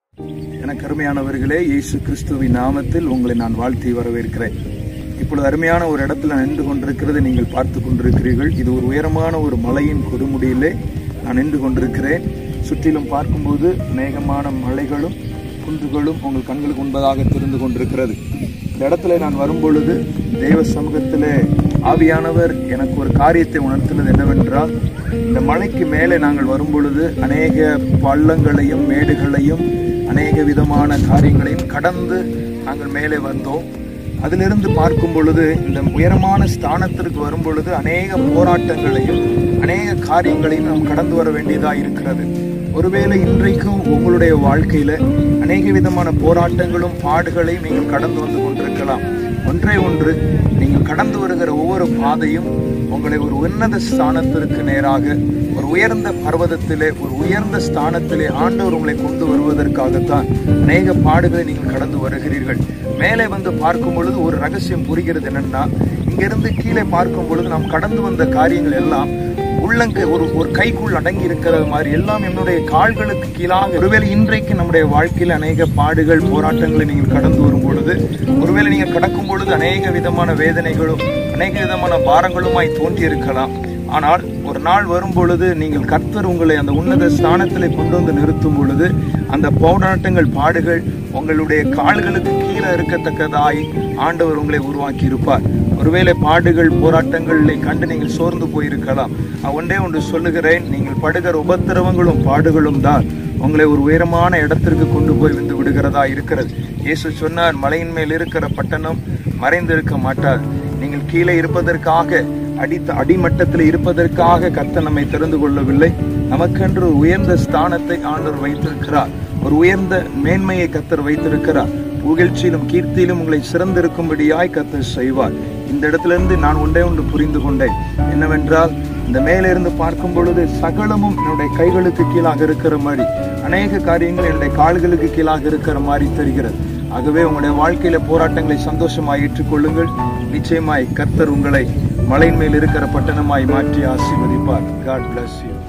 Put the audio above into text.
எனக்கு அருமையானவர்களே இயேசு கிறிஸ்துவின் நாமத்தில் உங்களை நான் வாழ்த்தி வரவேற்கிறேன் இப்பொழுது அருமையான ஒரு இடத்துல நான் நின்று கொண்டிருக்கிறது நீங்கள் பார்த்து கொண்டிருக்கிறீர்கள் இது ஒரு உயரமான ஒரு மலையின் கொடுமுடியிலே நான் நின்று கொண்டிருக்கிறேன் சுற்றிலும் பார்க்கும்போது மேகமான மலைகளும் குன்றுகளும் உங்கள் கண்களுக்கு முன்பதாக தெரிந்து கொண்டிருக்கிறது இந்த இடத்துல நான் வரும்பொழுது தெய்வ சமூகத்திலே ஆவியானவர் எனக்கு ஒரு காரியத்தை உணர்த்தினது என்னவென்றால் இந்த மலைக்கு மேலே நாங்கள் வரும்பொழுது அநேக பள்ளங்களையும் மேடுகளையும் அநேக விதமான காரியங்களையும் கடந்து நாங்கள் மேலே வந்தோம் அதிலிருந்து பார்க்கும் பொழுது இந்த உயரமான ஸ்தானத்திற்கு வரும் பொழுது அநேக போராட்டங்களையும் அநேக காரியங்களையும் நாம் கடந்து வர வேண்டியதா இருக்கிறது ஒருவேளை இன்றைக்கும் உங்களுடைய வாழ்க்கையில அநேக விதமான போராட்டங்களும் பாடுகளையும் நீங்கள் கடந்து வந்து கொண்டிருக்கலாம் ஒன்றே ஒன்று நீங்கள் கடந்து வருகிற ஒவ்வொரு பாதையும் உங்களை ஒரு உன்னத ஸ்தானத்திற்கு நேராக ஒரு உயர்ந்த பர்வதத்திலே ஒரு உயர்ந்த ஸ்தானத்திலே ஆண்டவர் உங்களை கொண்டு வருவதற்காகத்தான் அநேக பாடுகளை நீங்கள் கடந்து வருகிறீர்கள் மேலே வந்து பார்க்கும் பொழுது ஒரு ரகசியம் புரிகிறது என்னன்னா இங்கிருந்து கீழே பார்க்கும் பொழுது நாம் கடந்து வந்த காரியங்கள் எல்லாம் உள்ளங்க ஒரு ஒரு கைக்குள் அடங்கி இருக்கிறது மாதிரி எல்லாம் என்னுடைய கால்களுக்கு கீழாக ஒருவேளை இன்றைக்கு நம்முடைய வாழ்க்கையில் அநேக பாடுகள் போராட்டங்களை நீங்கள் கடந்து வரும் பொழுது ஒருவேளை நீங்கள் கடக்கும் பொழுது அநேக விதமான வேதனைகளும் அநேக விதமான பாரங்களுமாய் தோன்றி இருக்கலாம் ஆனால் ஒரு நாள் வரும் பொழுது நீங்கள் கர்த்தர் உங்களை அந்த உன்னத ஸ்தானத்திலே கொண்டு வந்து நிறுத்தும் பொழுது அந்த போராட்டங்கள் பாடுகள் உங்களுடைய கால்களுக்கு கீழே இருக்கத்தக்கதாய் ஆண்டவர் உங்களை உருவாக்கி இருப்பார் ஒருவேளை பாடுகள் போராட்டங்களை கண்டு நீங்கள் சோர்ந்து போயிருக்கலாம் நான் ஒன்றே ஒன்று சொல்லுகிறேன் நீங்கள் படுகிற உபத்திரவங்களும் பாடுகளும் தான் உங்களை ஒரு உயரமான இடத்திற்கு கொண்டு போய் வந்து விடுகிறதா இருக்கிறது இயேசு சொன்னார் மலையின் மேல் இருக்கிற பட்டணம் மறைந்திருக்க மாட்டார் நீங்கள் கீழே இருப்பதற்காக அடித்த அடிமட்டத்தில் இருப்பதற்காக கர்த்தர் நம்மை தெரிந்து கொள்ளவில்லை நமக்கென்று ஒரு உயர்ந்த ஸ்தானத்தை ஆண்டவர் வைத்திருக்கிறார் ஒரு உயர்ந்த மேன்மையை கத்தர் வைத்திருக்கிறார் புகழ்ச்சியிலும் கீர்த்தியிலும் உங்களை சிறந்திருக்கும்படியாய் கத்தர் செய்வார் இந்த இடத்திலிருந்து நான் ஒன்றே ஒன்று புரிந்து கொண்டேன் என்னவென்றால் இந்த மேலே இருந்து பார்க்கும் பொழுது சகலமும் என்னுடைய கைகளுக்கு கீழாக இருக்கிற மாதிரி அநேக காரியங்கள் என்னுடைய கால்களுக்கு கீழாக இருக்கிற மாதிரி தெரிகிறது ஆகவே உங்களுடைய வாழ்க்கையில போராட்டங்களை சந்தோஷமாய் ஏற்றுக்கொள்ளுங்கள் நிச்சயமாய் கர்த்தர் உங்களை மலையின் மேல் இருக்கிற பட்டணமாய் மாற்றி ஆசீர்வதிப்பார் காட் பிளஸ் யூ